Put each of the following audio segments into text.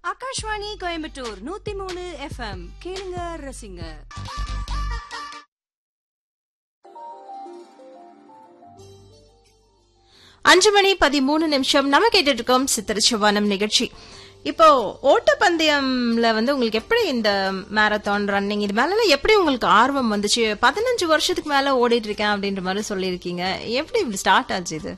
ஆகாஷ்வாணி கோயம்புத்தூர் நூத்தி மூணு எஃப்எம் கேளுங்க ரசிங்க அஞ்சு மணி பதிமூணு நிமிஷம் நம்ம கேட்டுட்டு இருக்கோம் சித்திரச்சிவானம் நிகழ்ச்சி இப்போ ஓட்டப்பந்தயம்ல வந்து உங்களுக்கு எப்படி இந்த மேரத்தான் ரன்னிங் இது மேல எப்படி உங்களுக்கு ஆர்வம் வந்துச்சு பதினஞ்சு வருஷத்துக்கு மேல ஓடிட்டு இருக்கேன் அப்படின்ற மாதிரி சொல்லியிருக்கீங்க எப்படி இப்படி ஸ்டார்ட் ஆச்சு இது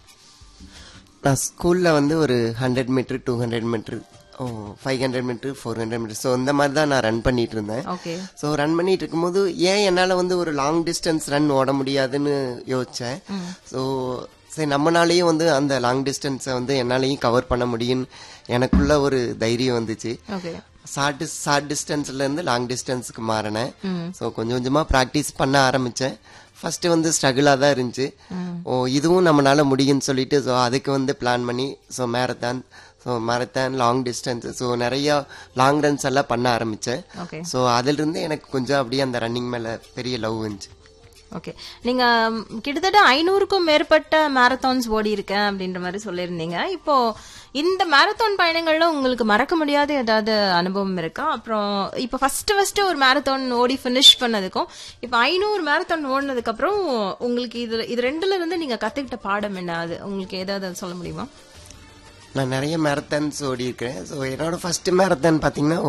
நான் ஸ்கூலில் வந்து ஒரு hundred metre two hundred metre ஓ five hundred metre four hundred metre so இந்த மாதிரி தான் நான் ரன் பண்ணிட்டு இருந்தேன் ஓகே ஸோ ரன் பண்ணிட்டு இருக்கும்போது ஏன் என்னால் வந்து ஒரு லாங் டிஸ்டன்ஸ் ரன் ஓட முடியாதுன்னு யோசித்தேன் ஸோ சரி நம்மனாலேயும் வந்து அந்த லாங் டிஸ்டன்ஸை வந்து என்னாலையும் கவர் பண்ண முடியும்னு எனக்குள்ள ஒரு தைரியம் வந்துச்சு ஓகே ஷார்ட் ஷார்ட் டிஸ்டன்ஸ்ல இருந்து லாங் டிஸ்டன்ஸ்க்கு மாறினேன் ஸோ கொஞ்சம் கொஞ்சமா ப்ராக்டிஸ் பண்ண ஆரம்பிச்சேன் ஃபர்ஸ்ட் வந்து ஸ்ட்ரகிளாக தான் இருந்துச்சு ஓ இதுவும் நம்மளால முடியும்னு சொல்லிட்டு ஸோ அதுக்கு வந்து பிளான் பண்ணி so marathon so marathon long distance so நிறைய லாங் ரன்ஸ் எல்லாம் பண்ண ஆரம்பிச்சேன் ஓகே ஸோ அதிலிருந்து எனக்கு கொஞ்சம் அப்படியே அந்த ரன்னிங் மேல பெரிய லவ் வந்துச்சு ஓகே நீங்க ம், கிட்டத்தட்ட ஐநூறுக்கும் மேற்பட்ட மேரத்தான்ஸ் ஓடி இருக்கேன் அப்படின்ற மாதிரி சொல்லியிருந்தீங்க இப்போ இந்த மேரத்தான் பயணங்கள்ல உங்களுக்கு மறக்க முடியாத ஏதாவது அனுபவம் இருக்கா அப்புறம் இப்போ ஃபர்ஸ்ட் ஃபர்ஸ்ட் ஒரு மேரத்தான் ஓடி ஃபினிஷ் பண்ணதுக்கும் இப்போ ஐநூறு மேரத்தான் ஓடினதுக்கு அப்புறம் உங்களுக்கு இது இது ரெண்டுல இருந்து நீங்க கத்துக்கிட்ட பாடம் என்ன அது உங்களுக்கு ஏதாவது சொல்ல முடியுமா நான் நிறைய மேரத்தான்ஸ் ஓடி இருக்கிறேன் ஸோ என்னோட ஃபர்ஸ்ட் மேரத்தான் பார்த்தீங்கன்னா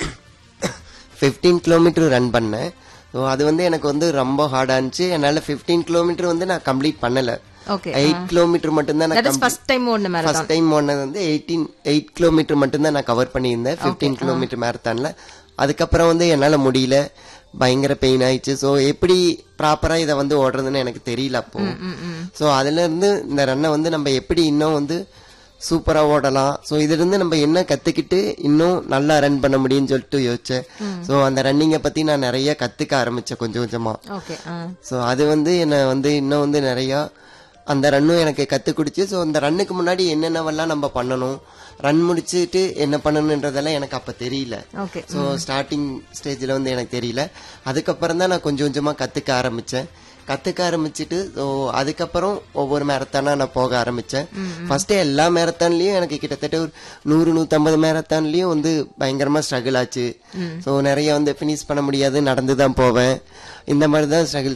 ஃபிஃப்டீன் கிலோமீட்டர் ரன் பண்ணேன் ஸோ அது வந்து எனக்கு வந்து ரொம்ப ஹார்டாக இருந்துச்சு என்னால் ஃபிஃப்டீன் கிலோமீட்டர் வந்து நான் கம்ப்ளீட் பண்ணலை ஓகே எயிட் கிலோமீட்டர் மட்டும்தான் தட் நான் இஸ் ஃபர்ஸ்ட் டைம் ஓடின மேரத்தான் ஃபர்ஸ்ட் டைம் ஓடினது வந்து எயிட்டீன் எயிட் கிலோமீட்டர் மட்டும்தான் நான் கவர் பண்ணியிருந்தேன் ஃபிஃப்டீன் கிலோமீட்டர் மேரத்தான்ல அதுக்கப்புறம் வந்து என்னால் முடியல பயங்கர பெயின் ஆயிடுச்சு ஸோ எப்படி ப்ராப்பராக இதை வந்து ஓடுறதுன்னு எனக்கு தெரியல அப்போ ஸோ அதுல இருந்து இந்த ரன்னை வந்து நம்ம எப்படி இன்னும் வந்து சூப்பராக ஓடலாம் ஸோ இதிலிருந்து நம்ம என்ன கற்றுக்கிட்டு இன்னும் நல்லா ரன் பண்ண முடியும்னு சொல்லிட்டு யோசிச்சேன் ஸோ அந்த ரன்னிங்கை பற்றி நான் நிறைய கற்றுக்க ஆரம்பித்தேன் கொஞ்சம் கொஞ்சமாக ஓகே ஸோ அது வந்து என்னை வந்து இன்னும் வந்து நிறையா அந்த ரன்னும் எனக்கு கற்றுக் கொடுத்து ஸோ அந்த ரன்னுக்கு முன்னாடி என்னென்னவெல்லாம் நம்ம பண்ணணும் ரன் முடிச்சுட்டு என்ன பண்ணணுன்றதெல்லாம் எனக்கு அப்போ தெரியல ஓகே ஸோ ஸ்டார்டிங் ஸ்டேஜில் வந்து எனக்கு தெரியல அதுக்கப்புறம் தான் நான் கொஞ்சம் கொஞ்சமாக கற்றுக்க ஆரம்பித்தேன் கற்றுக்க ஆரம்பிச்சுட்டு ஸோ அதுக்கப்புறம் ஒவ்வொரு மேரத்தானாக நான் போக ஆரம்பித்தேன் ஃபஸ்ட்டு எல்லா மேரத்தான்லேயும் எனக்கு கிட்டத்தட்ட ஒரு நூறு நூற்றம்பது மேரத்தான்லேயும் வந்து பயங்கரமாக ஸ்ட்ரகிள் ஆச்சு ஸோ நிறைய வந்து ஃபினிஷ் பண்ண முடியாது நடந்து தான் போவேன் இந்த மாதிரி தான் ஸ்ட்ரகிள்